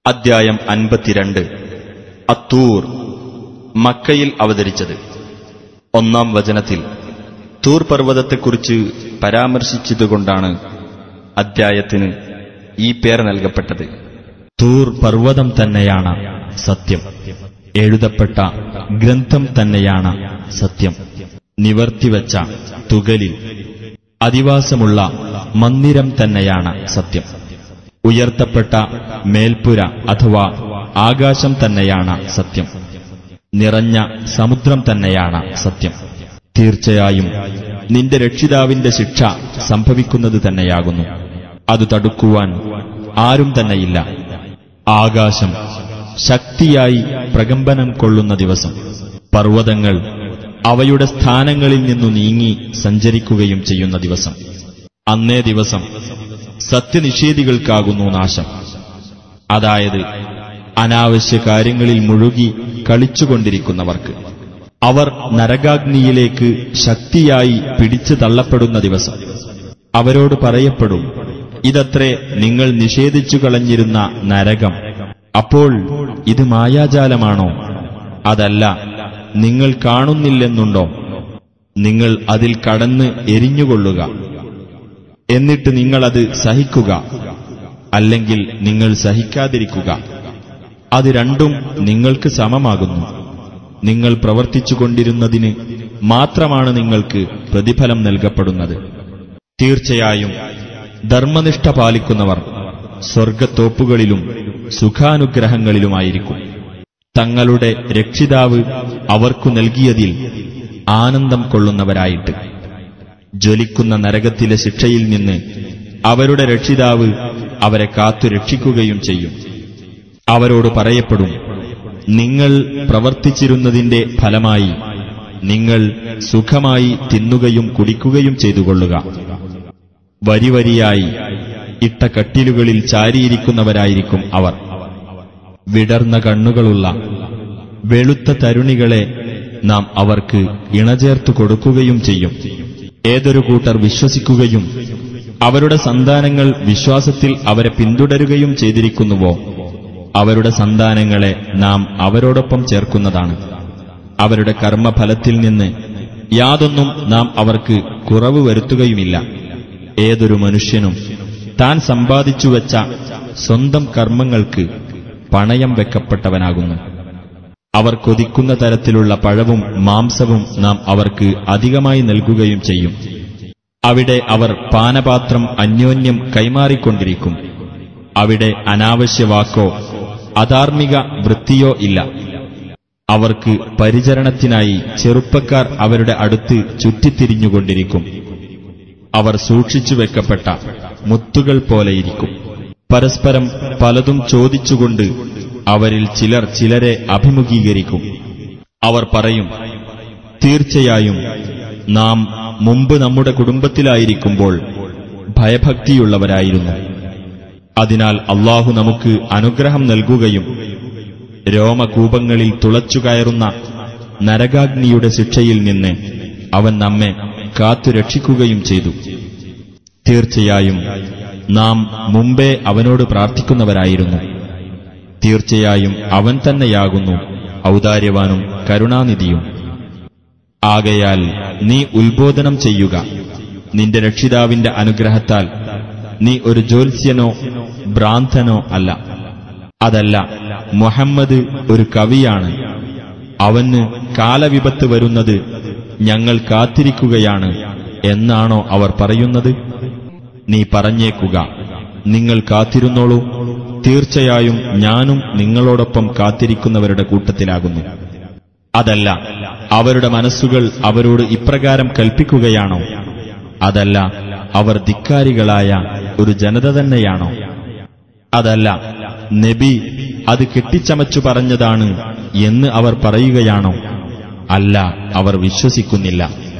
അദ്ധ്യായം അൻപത്തിരണ്ട് അത്തൂർ മക്കയിൽ അവതരിച്ചത് ഒന്നാം വചനത്തിൽ തൂർ പർവ്വതത്തെക്കുറിച്ച് പരാമർശിച്ചതുകൊണ്ടാണ് അദ്ധ്യായത്തിന് ഈ പേർ നൽകപ്പെട്ടത് തൂർ പർവ്വതം തന്നെയാണ് സത്യം എഴുതപ്പെട്ട ഗ്രന്ഥം തന്നെയാണ് സത്യം നിവർത്തിവച്ച തുകലിൽ അധിവാസമുള്ള മന്ദിരം തന്നെയാണ് സത്യം ഉയർത്തപ്പെട്ട മേൽപ്പുര അഥവാ ആകാശം തന്നെയാണ് സത്യം നിറഞ്ഞ സമുദ്രം തന്നെയാണ് സത്യം തീർച്ചയായും നിന്റെ രക്ഷിതാവിന്റെ ശിക്ഷ സംഭവിക്കുന്നത് തന്നെയാകുന്നു അത് തടുക്കുവാൻ ആരും തന്നെയില്ല ആകാശം ശക്തിയായി പ്രകമ്പനം കൊള്ളുന്ന ദിവസം പർവ്വതങ്ങൾ അവയുടെ സ്ഥാനങ്ങളിൽ നിന്നു നീങ്ങി സഞ്ചരിക്കുകയും ചെയ്യുന്ന ദിവസം അന്നേ ദിവസം സത്യനിഷേധികൾക്കാകുന്നു നാശം അതായത് അനാവശ്യ കാര്യങ്ങളിൽ മുഴുകി കളിച്ചുകൊണ്ടിരിക്കുന്നവർക്ക് അവർ നരകാഗ്നിയിലേക്ക് ശക്തിയായി പിടിച്ചു തള്ളപ്പെടുന്ന ദിവസം അവരോട് പറയപ്പെടും ഇതത്രേ നിങ്ങൾ നിഷേധിച്ചു കളഞ്ഞിരുന്ന നരകം അപ്പോൾ ഇത് മായാജാലമാണോ അതല്ല നിങ്ങൾ കാണുന്നില്ലെന്നുണ്ടോ നിങ്ങൾ അതിൽ കടന്ന് എരിഞ്ഞുകൊള്ളുക എന്നിട്ട് നിങ്ങളത് സഹിക്കുക അല്ലെങ്കിൽ നിങ്ങൾ സഹിക്കാതിരിക്കുക അത് രണ്ടും നിങ്ങൾക്ക് സമമാകുന്നു നിങ്ങൾ പ്രവർത്തിച്ചുകൊണ്ടിരുന്നതിന് മാത്രമാണ് നിങ്ങൾക്ക് പ്രതിഫലം നൽകപ്പെടുന്നത് തീർച്ചയായും ധർമ്മനിഷ്ഠ പാലിക്കുന്നവർ സ്വർഗത്തോപ്പുകളിലും സുഖാനുഗ്രഹങ്ങളിലുമായിരിക്കും തങ്ങളുടെ രക്ഷിതാവ് അവർക്കു നൽകിയതിൽ ആനന്ദം കൊള്ളുന്നവരായിട്ട് ജ്വലിക്കുന്ന നരകത്തിലെ ശിക്ഷയിൽ നിന്ന് അവരുടെ രക്ഷിതാവ് അവരെ കാത്തു രക്ഷിക്കുകയും ചെയ്യും അവരോട് പറയപ്പെടും നിങ്ങൾ പ്രവർത്തിച്ചിരുന്നതിന്റെ ഫലമായി നിങ്ങൾ സുഖമായി തിന്നുകയും കുടിക്കുകയും ചെയ്തുകൊള്ളുക വരിവരിയായി ഇട്ട കട്ടിലുകളിൽ ചാരിയിരിക്കുന്നവരായിരിക്കും അവർ വിടർന്ന കണ്ണുകളുള്ള വെളുത്ത തരുണികളെ നാം അവർക്ക് ഇണചേർത്തു കൊടുക്കുകയും ചെയ്യും ഏതൊരു കൂട്ടർ വിശ്വസിക്കുകയും അവരുടെ സന്താനങ്ങൾ വിശ്വാസത്തിൽ അവരെ പിന്തുടരുകയും ചെയ്തിരിക്കുന്നുവോ അവരുടെ സന്താനങ്ങളെ നാം അവരോടൊപ്പം ചേർക്കുന്നതാണ് അവരുടെ കർമ്മഫലത്തിൽ നിന്ന് യാതൊന്നും നാം അവർക്ക് കുറവ് വരുത്തുകയുമില്ല ഏതൊരു മനുഷ്യനും താൻ സമ്പാദിച്ചു വച്ച സ്വന്തം കർമ്മങ്ങൾക്ക് പണയം വെക്കപ്പെട്ടവനാകുന്നു അവർ കൊതിക്കുന്ന തരത്തിലുള്ള പഴവും മാംസവും നാം അവർക്ക് അധികമായി നൽകുകയും ചെയ്യും അവിടെ അവർ പാനപാത്രം അന്യോന്യം കൈമാറിക്കൊണ്ടിരിക്കും അവിടെ അനാവശ്യ വാക്കോ അധാർമിക വൃത്തിയോ ഇല്ല അവർക്ക് പരിചരണത്തിനായി ചെറുപ്പക്കാർ അവരുടെ അടുത്ത് ചുറ്റിത്തിരിഞ്ഞുകൊണ്ടിരിക്കും അവർ സൂക്ഷിച്ചു വെക്കപ്പെട്ട മുത്തുകൾ പോലെയിരിക്കും പരസ്പരം പലതും ചോദിച്ചുകൊണ്ട് അവരിൽ ചിലർ ചിലരെ അഭിമുഖീകരിക്കും അവർ പറയും തീർച്ചയായും നാം മുമ്പ് നമ്മുടെ കുടുംബത്തിലായിരിക്കുമ്പോൾ ഭയഭക്തിയുള്ളവരായിരുന്നു അതിനാൽ അള്ളാഹു നമുക്ക് അനുഗ്രഹം നൽകുകയും രോമകൂപങ്ങളിൽ തുളച്ചുകയറുന്ന നരകാഗ്നിയുടെ ശിക്ഷയിൽ നിന്ന് അവൻ നമ്മെ കാത്തുരക്ഷിക്കുകയും ചെയ്തു തീർച്ചയായും നാം മുമ്പേ അവനോട് പ്രാർത്ഥിക്കുന്നവരായിരുന്നു തീർച്ചയായും അവൻ തന്നെയാകുന്നു ഔദാര്യവാനും കരുണാനിധിയും ആകയാൽ നീ ഉത്ബോധനം ചെയ്യുക നിന്റെ രക്ഷിതാവിന്റെ അനുഗ്രഹത്താൽ നീ ഒരു ജ്യോത്സ്യനോ ഭ്രാന്തനോ അല്ല അതല്ല മുഹമ്മദ് ഒരു കവിയാണ് അവന് കാലവിപത്ത് വരുന്നത് ഞങ്ങൾ കാത്തിരിക്കുകയാണ് എന്നാണോ അവർ പറയുന്നത് നീ പറഞ്ഞേക്കുക നിങ്ങൾ കാത്തിരുന്നോളൂ തീർച്ചയായും ഞാനും നിങ്ങളോടൊപ്പം കാത്തിരിക്കുന്നവരുടെ കൂട്ടത്തിലാകുന്നു അതല്ല അവരുടെ മനസ്സുകൾ അവരോട് ഇപ്രകാരം കൽപ്പിക്കുകയാണോ അതല്ല അവർ ധിക്കാരികളായ ഒരു ജനത തന്നെയാണോ അതല്ല നബി അത് കെട്ടിച്ചമച്ചു പറഞ്ഞതാണ് എന്ന് അവർ പറയുകയാണോ അല്ല അവർ വിശ്വസിക്കുന്നില്ല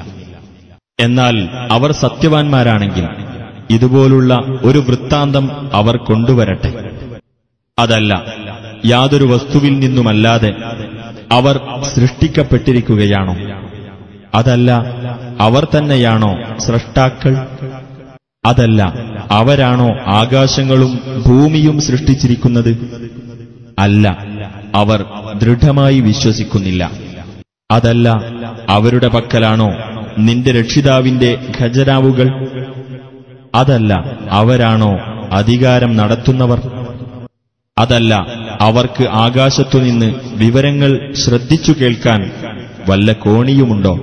എന്നാൽ അവർ സത്യവാൻമാരാണെങ്കിൽ ഇതുപോലുള്ള ഒരു വൃത്താന്തം അവർ കൊണ്ടുവരട്ടെ അതല്ല യാതൊരു വസ്തുവിൽ നിന്നുമല്ലാതെ അവർ സൃഷ്ടിക്കപ്പെട്ടിരിക്കുകയാണോ അതല്ല അവർ തന്നെയാണോ സ്രഷ്ടാക്കൾ അതല്ല അവരാണോ ആകാശങ്ങളും ഭൂമിയും സൃഷ്ടിച്ചിരിക്കുന്നത് അല്ല അവർ ദൃഢമായി വിശ്വസിക്കുന്നില്ല അതല്ല അവരുടെ പക്കലാണോ നിന്റെ രക്ഷിതാവിന്റെ ഖജരാവുകൾ അതല്ല അവരാണോ അധികാരം നടത്തുന്നവർ അതല്ല അവർക്ക് ആകാശത്തുനിന്ന് വിവരങ്ങൾ ശ്രദ്ധിച്ചു കേൾക്കാൻ വല്ല കോണിയുമുണ്ടോ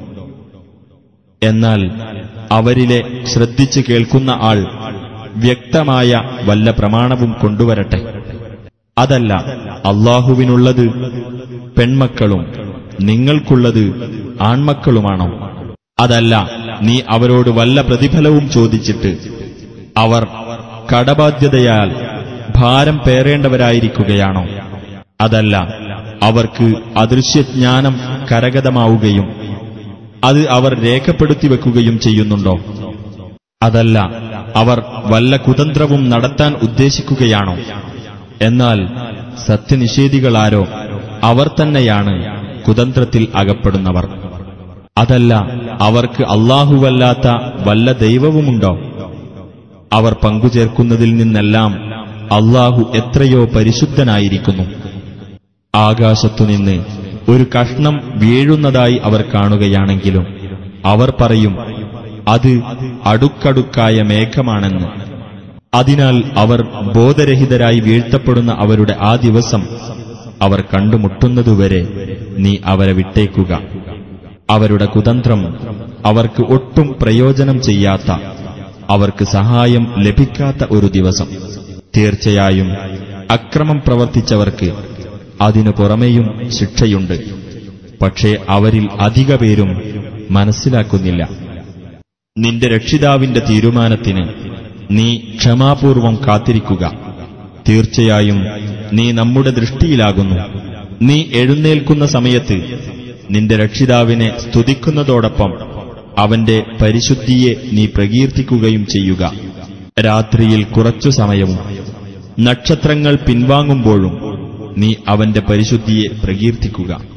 എന്നാൽ അവരിലെ ശ്രദ്ധിച്ചു കേൾക്കുന്ന ആൾ വ്യക്തമായ വല്ല പ്രമാണവും കൊണ്ടുവരട്ടെ അതല്ല അള്ളാഹുവിനുള്ളത് പെൺമക്കളും നിങ്ങൾക്കുള്ളത് ആൺമക്കളുമാണോ അതല്ല നീ അവരോട് വല്ല പ്രതിഫലവും ചോദിച്ചിട്ട് അവർ കടബാധ്യതയാൽ ഭാരം പേറേണ്ടവരായിരിക്കുകയാണോ അതല്ല അവർക്ക് അദൃശ്യജ്ഞാനം കരഗതമാവുകയും അത് അവർ രേഖപ്പെടുത്തി വെക്കുകയും ചെയ്യുന്നുണ്ടോ അതല്ല അവർ വല്ല കുതന്ത്രവും നടത്താൻ ഉദ്ദേശിക്കുകയാണോ എന്നാൽ സത്യനിഷേധികളാരോ അവർ തന്നെയാണ് കുതന്ത്രത്തിൽ അകപ്പെടുന്നവർ അതല്ല അവർക്ക് അള്ളാഹുവല്ലാത്ത വല്ല ദൈവവുമുണ്ടോ അവർ പങ്കുചേർക്കുന്നതിൽ നിന്നെല്ലാം അള്ളാഹു എത്രയോ പരിശുദ്ധനായിരിക്കുന്നു ആകാശത്തുനിന്ന് ഒരു കഷ്ണം വീഴുന്നതായി അവർ കാണുകയാണെങ്കിലും അവർ പറയും അത് അടുക്കടുക്കായ മേഘമാണെന്ന് അതിനാൽ അവർ ബോധരഹിതരായി വീഴ്ത്തപ്പെടുന്ന അവരുടെ ആ ദിവസം അവർ കണ്ടുമുട്ടുന്നതുവരെ നീ അവരെ വിട്ടേക്കുക അവരുടെ കുതന്ത്രം അവർക്ക് ഒട്ടും പ്രയോജനം ചെയ്യാത്ത അവർക്ക് സഹായം ലഭിക്കാത്ത ഒരു ദിവസം തീർച്ചയായും അക്രമം പ്രവർത്തിച്ചവർക്ക് അതിനു പുറമെയും ശിക്ഷയുണ്ട് പക്ഷേ അവരിൽ അധിക പേരും മനസ്സിലാക്കുന്നില്ല നിന്റെ രക്ഷിതാവിന്റെ തീരുമാനത്തിന് നീ ക്ഷമാപൂർവം കാത്തിരിക്കുക തീർച്ചയായും നീ നമ്മുടെ ദൃഷ്ടിയിലാകുന്നു നീ എഴുന്നേൽക്കുന്ന സമയത്ത് നിന്റെ രക്ഷിതാവിനെ സ്തുതിക്കുന്നതോടൊപ്പം അവന്റെ പരിശുദ്ധിയെ നീ പ്രകീർത്തിക്കുകയും ചെയ്യുക രാത്രിയിൽ കുറച്ചു സമയവും നക്ഷത്രങ്ങൾ പിൻവാങ്ങുമ്പോഴും നീ അവന്റെ പരിശുദ്ധിയെ പ്രകീർത്തിക്കുക